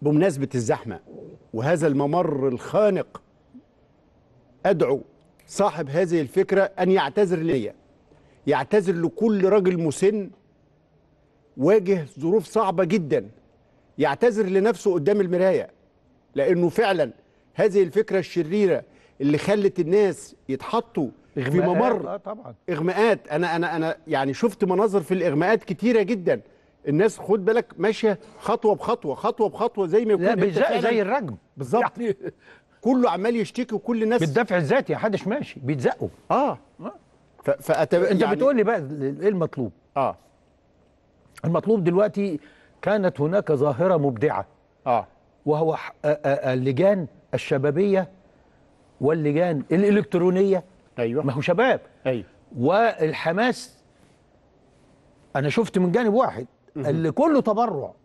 بمناسبة الزحمة وهذا الممر الخانق أدعو صاحب هذه الفكرة أن يعتذر لي يعتذر لكل راجل مسن واجه ظروف صعبة جدا يعتذر لنفسه قدام المراية لأنه فعلا هذه الفكرة الشريرة اللي خلت الناس يتحطوا في إغماءات، ممر اه طبعا اغماءات انا انا انا يعني شفت مناظر في الاغماءات كتيره جدا الناس خد بالك ماشيه خطوه بخطوه خطوه بخطوه زي ما يكون لا أنت بيزق فعلاً زي الرجم بالظبط يعني كله عمال يشتكي وكل الناس بالدفع الذاتي محدش ماشي بيتزقوا اه ف... فأتب... انت يعني... بتقول لي بقى ايه المطلوب اه المطلوب دلوقتي كانت هناك ظاهره مبدعه اه وهو ح- آ- آ- اللجان الشبابيه واللجان الالكترونيه ايوه ما هو شباب ايوه والحماس انا شفت من جانب واحد اللي كله تبرع